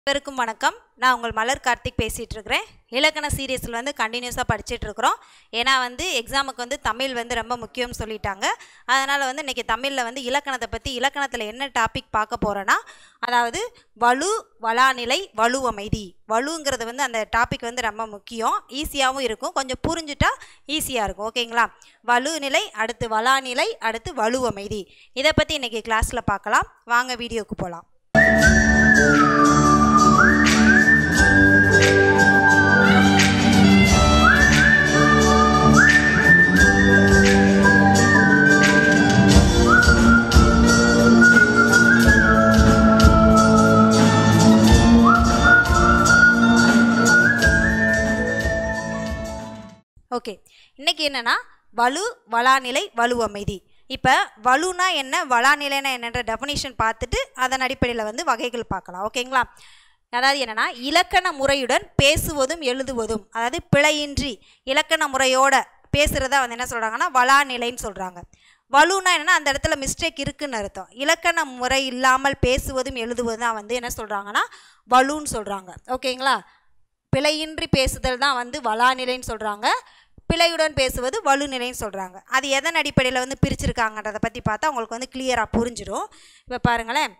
அனைவருக்கும் வணக்கம் நான் உங்கள் மலர் கார்த்திக் பேசிகிட்டு இருக்கிறேன் இலக்கண சீரியஸில் வந்து கண்டினியூஸாக படிச்சுட்டு இருக்கிறோம் ஏன்னா வந்து எக்ஸாமுக்கு வந்து தமிழ் வந்து ரொம்ப முக்கியம்னு சொல்லிட்டாங்க அதனால் வந்து இன்றைக்கி தமிழில் வந்து இலக்கணத்தை பற்றி இலக்கணத்தில் என்ன டாபிக் பார்க்க போகிறோன்னா அதாவது வலு வளாநிலை வலு அமைதி வலுங்கிறது வந்து அந்த டாபிக் வந்து ரொம்ப முக்கியம் ஈஸியாகவும் இருக்கும் கொஞ்சம் புரிஞ்சுட்டா ஈஸியாக இருக்கும் ஓகேங்களா வலு நிலை அடுத்து வளாநிலை அடுத்து வலு அமைதி இதை பற்றி இன்றைக்கி கிளாஸில் பார்க்கலாம் வாங்க வீடியோக்கு போகலாம் ஓகே இன்னைக்கு என்னன்னா வலு வளாநிலை வலு அமைதி இப்போ வலுனா என்ன வளாநிலைனா என்னன்ற டெஃபினிஷன் பார்த்துட்டு அதன் அடிப்படையில் வந்து வகைகள் பார்க்கலாம் ஓகேங்களா அதாவது என்னன்னா இலக்கண முறையுடன் பேசுவதும் எழுதுவதும் அதாவது பிழையின்றி இலக்கண முறையோட பேசுகிறத வந்து என்ன சொல்கிறாங்கன்னா வளாநிலைன்னு சொல்கிறாங்க வலுனா என்னன்னா அந்த இடத்துல மிஸ்டேக் இருக்குன்னு அர்த்தம் இலக்கண முறை இல்லாமல் பேசுவதும் எழுதுவதும் தான் வந்து என்ன சொல்கிறாங்கன்னா வலுன்னு சொல்கிறாங்க ஓகேங்களா பிழையின்றி பேசுதல் தான் வந்து வளாநிலைன்னு சொல்கிறாங்க பிழையுடன் பேசுவது வலுநிலைன்னு சொல்கிறாங்க அது எதன் அடிப்படையில் வந்து பிரிச்சிருக்காங்கன்றதை பற்றி பார்த்தா உங்களுக்கு வந்து கிளியராக புரிஞ்சிடும் இப்போ பாருங்களேன்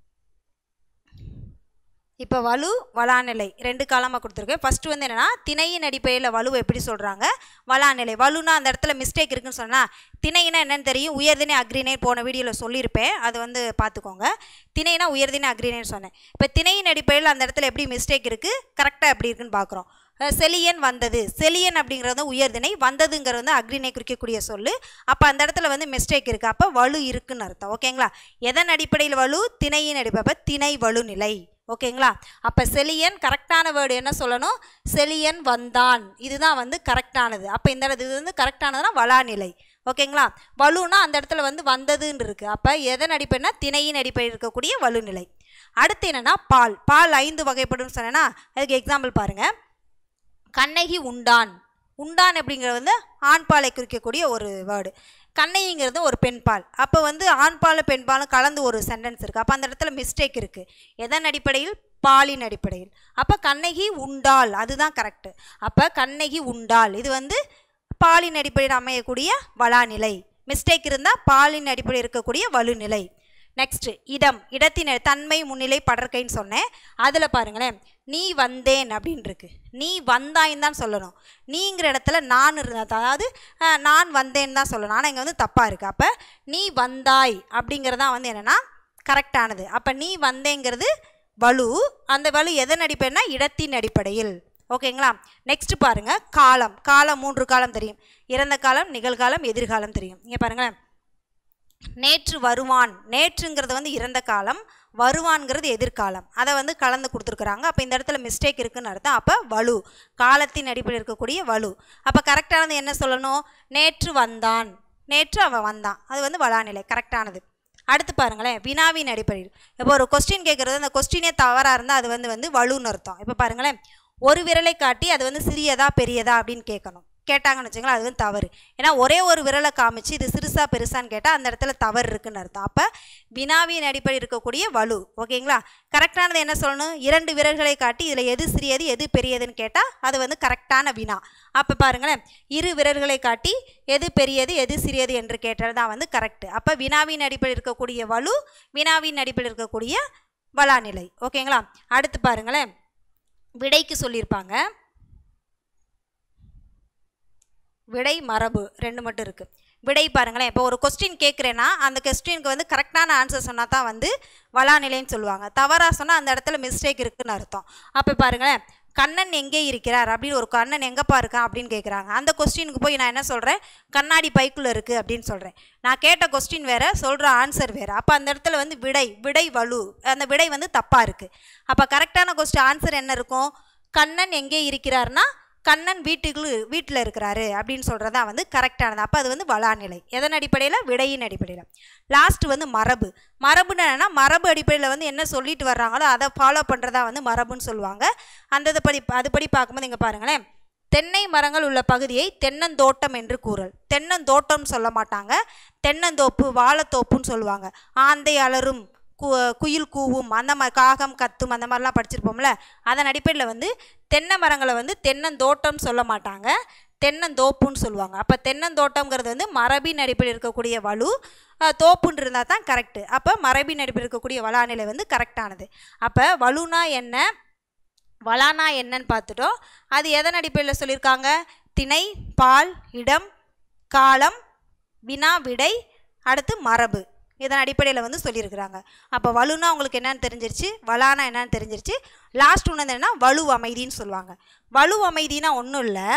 இப்போ வலு வளாநிலை ரெண்டு காலமாக கொடுத்துருக்கேன் ஃபஸ்ட்டு வந்து என்னென்னா திணையின் அடிப்படையில் வலுவை எப்படி சொல்கிறாங்க வளாநிலை வலுனா அந்த இடத்துல மிஸ்டேக் இருக்குன்னு சொன்னால் திணைனா என்னன்னு தெரியும் உயர்திணை அக்ரிணை போன வீடியோவில் சொல்லியிருப்பேன் அது வந்து பார்த்துக்கோங்க திணைனா உயர்திணை அக்ரிணைன்னு சொன்னேன் இப்போ திணையின் அடிப்படையில் அந்த இடத்துல எப்படி மிஸ்டேக் இருக்குது கரெக்டாக எப்படி இருக்குன்னு பார்க்குறோம் செலியன் வந்தது செலியன் அப்படிங்கிறது வந்து உயர்திணை வந்ததுங்கிறது வந்து அக்ரிணை குறிக்கக்கூடிய சொல்லு அப்போ அந்த இடத்துல வந்து மிஸ்டேக் இருக்குது அப்போ வலு இருக்குன்னு அர்த்தம் ஓகேங்களா எதன் அடிப்படையில் வலு திணையின் அடிப்படை அப்போ திணை வலு நிலை ஓகேங்களா அப்போ செலியன் கரெக்டான வேர்டு என்ன சொல்லணும் செலியன் வந்தான் இதுதான் வந்து கரெக்டானது அப்போ இந்த இடத்து இது வந்து கரெக்டானதுன்னா வளாநிலை ஓகேங்களா வலுனா அந்த இடத்துல வந்து வந்ததுன்னு இருக்குது அப்போ எதன் அடிப்படைனா திணையின் அடிப்படையில் இருக்கக்கூடிய வலுநிலை அடுத்து என்னென்னா பால் பால் ஐந்து வகைப்படும் சொன்னேன்னா அதுக்கு எக்ஸாம்பிள் பாருங்கள் கண்ணகி உண்டான் உண்டான் அப்படிங்கிறது வந்து ஆண்பாலை குறிக்கக்கூடிய ஒரு வேர்டு கண்ணைங்கிறது ஒரு பெண்பால் அப்போ வந்து ஆண்பாலும் பெண்பாலும் கலந்து ஒரு சென்டென்ஸ் இருக்குது அப்போ அந்த இடத்துல மிஸ்டேக் இருக்குது எதன் அடிப்படையில் பாலின் அடிப்படையில் அப்போ கண்ணகி உண்டாள் அதுதான் கரெக்டு அப்போ கண்ணகி உண்டாள் இது வந்து பாலின் அடிப்படையில் அமையக்கூடிய வளாநிலை மிஸ்டேக் இருந்தால் பாலின் அடிப்படையில் இருக்கக்கூடிய வலுநிலை நெக்ஸ்ட்டு இடம் இடத்தின் தன்மை முன்னிலை படற்கைன்னு சொன்னேன் அதில் பாருங்களேன் நீ வந்தேன் அப்படின்னு இருக்கு நீ வந்தாயின்னு தான் சொல்லணும் நீங்கிற இடத்துல நான் இருந்தா அதாவது நான் வந்தேன்னு தான் சொல்லணும் ஆனால் இங்கே வந்து தப்பாக இருக்குது அப்போ நீ வந்தாய் அப்படிங்கிறதான் வந்து என்னென்னா கரெக்டானது அப்போ நீ வந்தேங்கிறது வலு அந்த வலு எதன் அடிப்படைனா இடத்தின் அடிப்படையில் ஓகேங்களா நெக்ஸ்ட் பாருங்க காலம் காலம் மூன்று காலம் தெரியும் இறந்த காலம் நிகழ்காலம் எதிர்காலம் தெரியும் இங்கே பாருங்களேன் நேற்று வருவான் நேற்றுங்கிறது வந்து இறந்த காலம் வருவான்ங்கிறது எதிர்காலம் அதை வந்து கலந்து கொடுத்துருக்குறாங்க அப்போ இந்த இடத்துல மிஸ்டேக் இருக்குன்னு அர்த்தம் அப்போ வலு காலத்தின் அடிப்படையில் இருக்கக்கூடிய வலு அப்போ கரெக்டானது என்ன சொல்லணும் நேற்று வந்தான் நேற்று அவன் வந்தான் அது வந்து வளாநிலை கரெக்டானது அடுத்து பாருங்களேன் வினாவின் அடிப்படையில் இப்போ ஒரு கொஸ்டின் கேட்குறது அந்த கொஸ்டினே தவறாக இருந்தால் அது வந்து வந்து வலுன்னு அர்த்தம் இப்போ பாருங்களேன் ஒரு விரலை காட்டி அது வந்து சிறியதா பெரியதா அப்படின்னு கேட்கணும் கேட்டாங்கன்னு வச்சுங்களேன் அது வந்து தவறு ஏன்னா ஒரே ஒரு விரலை காமிச்சு இது சிறுசா பெருசான்னு கேட்டால் அந்த இடத்துல தவறு இருக்குன்னு அர்த்தம் அப்போ வினாவின் அடிப்படையில் இருக்கக்கூடிய வலு ஓகேங்களா கரெக்டானது என்ன சொல்லணும் இரண்டு விரல்களை காட்டி இதில் எது சிறியது எது பெரியதுன்னு கேட்டால் அது வந்து கரெக்டான வினா அப்போ பாருங்களேன் இரு விரல்களை காட்டி எது பெரியது எது சிறியது என்று கேட்டது தான் வந்து கரெக்டு அப்போ வினாவின் அடிப்படையில் இருக்கக்கூடிய வலு வினாவின் அடிப்படையில் இருக்கக்கூடிய வளாநிலை ஓகேங்களா அடுத்து பாருங்களேன் விடைக்கு சொல்லியிருப்பாங்க விடை மரபு ரெண்டு மட்டும் இருக்குது விடை பாருங்களேன் இப்போ ஒரு கொஸ்டின் கேட்குறேன்னா அந்த கொஸ்டினுக்கு வந்து கரெக்டான ஆன்சர் சொன்னால் தான் வந்து வளாநிலைன்னு சொல்லுவாங்க தவறாக சொன்னால் அந்த இடத்துல மிஸ்டேக் இருக்குன்னு அர்த்தம் அப்போ பாருங்களேன் கண்ணன் எங்கே இருக்கிறார் அப்படின்னு ஒரு கண்ணன் எங்கேப்பா இருக்கான் அப்படின்னு கேட்குறாங்க அந்த கொஸ்டினுக்கு போய் நான் என்ன சொல்கிறேன் கண்ணாடி பைக்குள்ளே இருக்குது அப்படின்னு சொல்கிறேன் நான் கேட்ட கொஸ்டின் வேறு சொல்கிற ஆன்சர் வேறு அப்போ அந்த இடத்துல வந்து விடை விடை வலு அந்த விடை வந்து தப்பாக இருக்குது அப்போ கரெக்டான கொஸ்டின் ஆன்சர் என்ன இருக்கும் கண்ணன் எங்கே இருக்கிறார்னா கண்ணன் வீட்டுக்குள்ள வீட்டில் இருக்கிறாரு அப்படின்னு சொல்கிறதா வந்து கரெக்டானது அப்போ அது வந்து வளாநிலை எதன் அடிப்படையில் விடையின் அடிப்படையில் லாஸ்ட் வந்து மரபு மரபுன்னு என்னன்னா மரபு அடிப்படையில் வந்து என்ன சொல்லிட்டு வர்றாங்களோ அதை ஃபாலோ பண்ணுறதா வந்து மரபுன்னு சொல்லுவாங்க அந்த இது படி அதுபடி பார்க்கும்போது இங்கே பாருங்களேன் தென்னை மரங்கள் உள்ள பகுதியை தென்னந்தோட்டம் என்று கூறல் தென்னந்தோட்டம் சொல்ல மாட்டாங்க தென்னந்தோப்பு வாழைத்தோப்புன்னு சொல்லுவாங்க ஆந்தை அலரும் கு குயில் கூவும் அந்த மாதிரி காகம் கத்தும் அந்த மாதிரிலாம் படிச்சிருப்போம்ல அதன் அடிப்படையில் வந்து தென்னை மரங்களை வந்து தென்னந்தோட்டம் சொல்ல மாட்டாங்க தென்னந்தோப்புன்னு சொல்லுவாங்க அப்போ தென்னந்தோட்டம்ங்கிறது வந்து மரபின் அடிப்படையில் இருக்கக்கூடிய வலு அஹ், தோப்புன்னு இருந்தால் தான் கரெக்டு அப்போ மரபின் அடிப்படையில் இருக்கக்கூடிய வளாநிலை வந்து கரெக்டானது அப்போ வலுனா என்ன வளானா என்னன்னு பார்த்துட்டோம் அது எதன் அடிப்படையில் சொல்லியிருக்காங்க திணை பால் இடம் காலம் வினா விடை அடுத்து மரபு இதன் அடிப்படையில் வந்து சொல்லியிருக்கிறாங்க அப்போ வலுனா உங்களுக்கு என்னன்னு தெரிஞ்சிருச்சு வளானா என்னன்னு தெரிஞ்சிருச்சு லாஸ்ட் ஒன்று என்னன்னா வலு அமைதின்னு சொல்லுவாங்க வலு அமைதினா ஒன்றும் இல்லை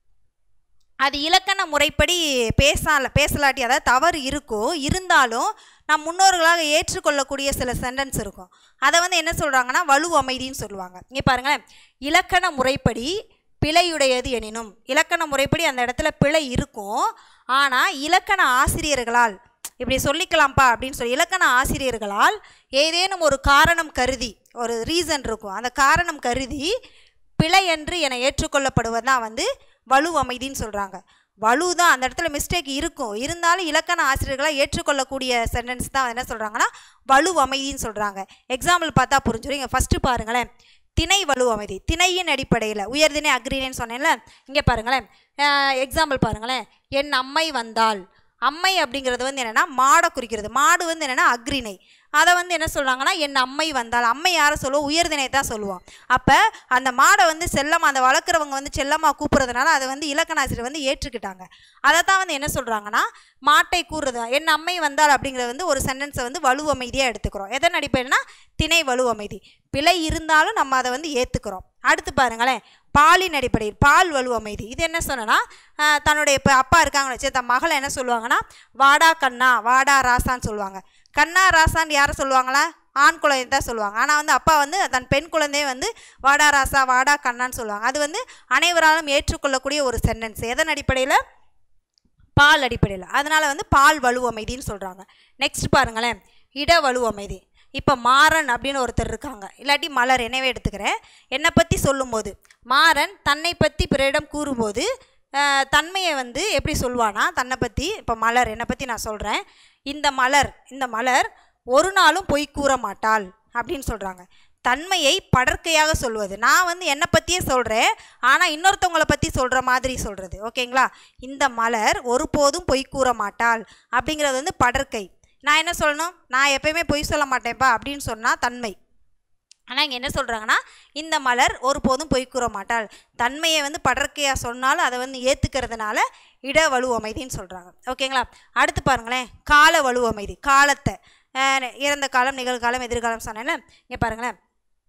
அது இலக்கண முறைப்படி பேசல பேசலாட்டி அதாவது தவறு இருக்கும் இருந்தாலும் நம் முன்னோர்களாக ஏற்றுக்கொள்ளக்கூடிய சில சென்டென்ஸ் இருக்கும் அதை வந்து என்ன சொல்கிறாங்கன்னா வலு அமைதின்னு சொல்லுவாங்க இங்கே பாருங்களேன் இலக்கண முறைப்படி பிழையுடையது எனினும் இலக்கண முறைப்படி அந்த இடத்துல பிழை இருக்கும் ஆனால் இலக்கண ஆசிரியர்களால் இப்படி சொல்லிக்கலாம்ப்பா அப்படின்னு சொல்லி இலக்கண ஆசிரியர்களால் ஏதேனும் ஒரு காரணம் கருதி ஒரு ரீசன் இருக்கும் அந்த காரணம் கருதி பிழை என்று என ஏற்றுக்கொள்ளப்படுவது தான் வந்து வலு அமைதின்னு சொல்கிறாங்க வலு தான் அந்த இடத்துல மிஸ்டேக் இருக்கும் இருந்தாலும் இலக்கண ஆசிரியர்களாக ஏற்றுக்கொள்ளக்கூடிய சென்டென்ஸ் தான் என்ன சொல்கிறாங்கன்னா வலு அமைதின்னு சொல்கிறாங்க எக்ஸாம்பிள் பார்த்தா புரிஞ்சிடும் இங்கே ஃபஸ்ட்டு பாருங்களேன் திணை வலு அமைதி திணையின் அடிப்படையில் உயர்திணை அக்ரினேன்னு சொன்னேன்ல இங்கே பாருங்களேன் எக்ஸாம்பிள் பாருங்களேன் என் அம்மை வந்தால் அம்மை அப்படிங்கிறது வந்து என்னென்னா மாடை குறிக்கிறது மாடு வந்து என்னென்னா அக்ரிணை அதை வந்து என்ன சொல்கிறாங்கன்னா என் அம்மை வந்தால் அம்மை யாரை சொல்லுவோம் உயர்தினை தான் சொல்லுவோம் அப்போ அந்த மாடை வந்து செல்லமாக அந்த வளர்க்குறவங்க வந்து செல்லமாக கூப்பிட்றதுனால அதை வந்து இலக்கணாசிரியர் வந்து ஏற்றுக்கிட்டாங்க அதை தான் வந்து என்ன சொல்கிறாங்கன்னா மாட்டை கூறுறது என் அம்மை வந்தால் அப்படிங்கிறது வந்து ஒரு சென்டென்ஸை வந்து வலு அமைதியாக எடுத்துக்கிறோம் எதன் அடிப்படையில்னா திணை வலு அமைதி பிழை இருந்தாலும் நம்ம அதை வந்து ஏற்றுக்கிறோம் அடுத்து பாருங்களேன் பாலின் அடிப்படையில் பால் வலு அமைதி இது என்ன சொன்னனா தன்னுடைய இப்போ அப்பா இருக்காங்கன்னு வச்சு தன் மகளை என்ன சொல்லுவாங்கன்னா வாடா கண்ணா வாடா ராசான்னு சொல்லுவாங்க கண்ணா ராசான்னு யாரை சொல்லுவாங்களா ஆண் குழந்தை தான் சொல்லுவாங்க ஆனால் வந்து அப்பா வந்து தன் பெண் குழந்தைய வந்து வாடா ராசா வாடா கண்ணான்னு சொல்லுவாங்க அது வந்து அனைவராலும் ஏற்றுக்கொள்ளக்கூடிய ஒரு சென்டென்ஸ் எதன் அடிப்படையில் பால் அடிப்படையில் அதனால் வந்து பால் வலு அமைதின்னு சொல்கிறாங்க நெக்ஸ்ட் பாருங்களேன் இட வலு அமைதி இப்போ மாறன் அப்படின்னு ஒருத்தர் இருக்காங்க இல்லாட்டி மலர் என்னவே எடுத்துக்கிறேன் என்னை பற்றி சொல்லும்போது மாறன் தன்னை பற்றி பிறரிடம் கூறும்போது அஹ், தன்மையை வந்து எப்படி சொல்லுவானா தன்னை பற்றி இப்போ மலர் என்னை பற்றி நான் சொல்கிறேன் இந்த மலர் இந்த மலர் ஒரு நாளும் பொய் கூற மாட்டாள் அப்படின்னு சொல்கிறாங்க தன்மையை படர்க்கையாக சொல்வது நான் வந்து என்னை பற்றியே சொல்கிறேன் ஆனால் இன்னொருத்தவங்கள பற்றி சொல்கிற மாதிரி சொல்கிறது ஓகேங்களா இந்த மலர் ஒருபோதும் பொய் கூற மாட்டாள் அப்படிங்கிறது வந்து படர்க்கை நான் என்ன சொல்லணும் நான் எப்பயுமே பொய் சொல்ல மாட்டேன்ப்பா அப்படின்னு சொன்னால் தன்மை ஆனால் இங்கே என்ன சொல்கிறாங்கன்னா இந்த மலர் ஒருபோதும் பொய் கூற மாட்டாள் தன்மையை வந்து படர்க்கையாக சொன்னாலும் அதை வந்து ஏற்றுக்கிறதுனால இட வலு அமைதின்னு சொல்கிறாங்க ஓகேங்களா அடுத்து பாருங்களேன் கால வலு அமைதி காலத்தை அஹ், இறந்த காலம் நிகழ்காலம் எதிர்காலம் சொன்னேன்ல இங்கே பாருங்களேன்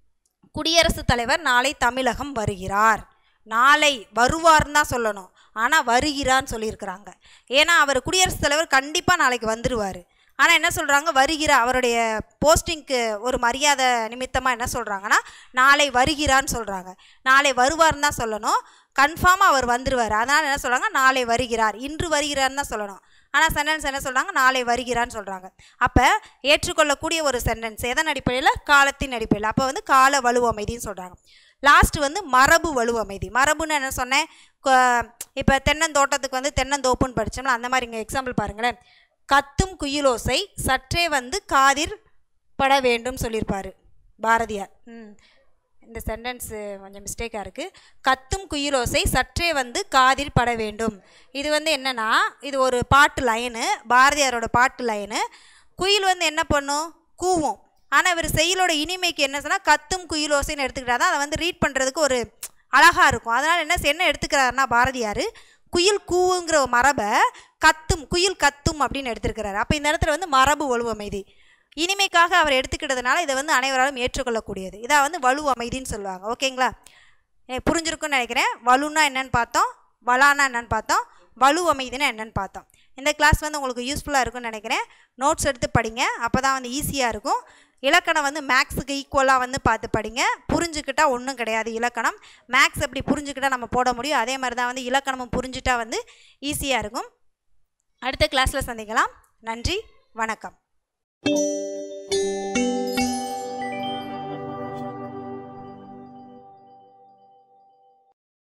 குடியரசுத் தலைவர் நாளை தமிழகம் வருகிறார் நாளை வருவார்னு தான் சொல்லணும் ஆனால் வருகிறான்னு சொல்லியிருக்கிறாங்க ஏன்னா அவர் குடியரசுத் தலைவர் கண்டிப்பாக நாளைக்கு வந்துடுவார் ஆனால் என்ன சொல்கிறாங்க வருகிற அவருடைய போஸ்டிங்க்கு ஒரு மரியாதை நிமித்தமாக என்ன சொல்கிறாங்கன்னா நாளை வருகிறான்னு சொல்கிறாங்க நாளை வருவார்னு தான் சொல்லணும் கன்ஃபார்மாக அவர் வந்துடுவார் அதனால் என்ன சொல்கிறாங்க நாளை வருகிறார் இன்று வருகிறார்னு தான் சொல்லணும் ஆனால் சென்டென்ஸ் என்ன சொல்கிறாங்க நாளை வருகிறான்னு சொல்கிறாங்க அப்போ ஏற்றுக்கொள்ளக்கூடிய ஒரு சென்டென்ஸ் எதன் அடிப்படையில் காலத்தின் அடிப்படையில் அப்போ வந்து கால வலு அமைதின்னு சொல்கிறாங்க லாஸ்ட் வந்து மரபு வலு அமைதி மரபுன்னு என்ன சொன்னேன் இப்போ தென்னந்தோட்டத்துக்கு வந்து தென்னந்தோப்புன்னு படித்தோம்ல அந்த மாதிரி இங்கே எக்ஸாம்பிள் பாருங்களேன் கத்தும் குயிலோசை சற்றே வந்து காதிர் பட வேண்டும் சொல்லியிருப்பார் பாரதியார் ம் இந்த சென்டென்ஸு கொஞ்சம் மிஸ்டேக்காக இருக்குது கத்தும் குயிலோசை சற்றே வந்து காதில் பட வேண்டும் இது வந்து என்னன்னா இது ஒரு பாட்டு லைனு பாரதியாரோட பாட்டு லைனு குயில் வந்து என்ன பண்ணும் கூவும் ஆனால் இவர் செயலோட இனிமைக்கு என்ன சொன்னால் கத்தும் குயிலோசைன்னு எடுத்துக்கிட்டா தான் அதை வந்து ரீட் பண்ணுறதுக்கு ஒரு அழகாக இருக்கும் அதனால் என்ன என்ன எடுத்துக்கிறாருன்னா பாரதியார் குயில் கூவுங்கிற ஒரு மரபை கத்தும் குயில் கத்தும் அப்படின்னு எடுத்திருக்கிறாரு அப்போ இந்த இடத்துல வந்து மரபு வலு அமைதி இனிமைக்காக அவர் எடுத்துக்கிட்டதுனால இதை வந்து அனைவராலும் ஏற்றுக்கொள்ளக்கூடியது இதை வந்து வலு அமைதின்னு சொல்லுவாங்க ஓகேங்களா எனக்கு புரிஞ்சிருக்குன்னு நினைக்கிறேன் வலுன்னா என்னன்னு பார்த்தோம் வலானா என்னன்னு பார்த்தோம் வலு அமைதினா என்னன்னு பார்த்தோம் இந்த கிளாஸ் வந்து உங்களுக்கு யூஸ்ஃபுல்லாக இருக்கும்னு நினைக்கிறேன் நோட்ஸ் எடுத்து படிங்க அப்போ தான் வந்து ஈஸியாக இருக்கும் இலக்கணம் வந்து மேக்ஸுக்கு ஈக்குவலாக வந்து பார்த்து படிங்க புரிஞ்சுக்கிட்டா ஒன்றும் கிடையாது இலக்கணம் மேக்ஸ் எப்படி புரிஞ்சுக்கிட்டா நம்ம போட முடியும் அதே மாதிரி தான் வந்து இலக்கணமும் புரிஞ்சுட்டா வந்து ஈஸியாக இருக்கும் அடுத்த கிளாஸில் சந்திக்கலாம் நன்றி வணக்கம்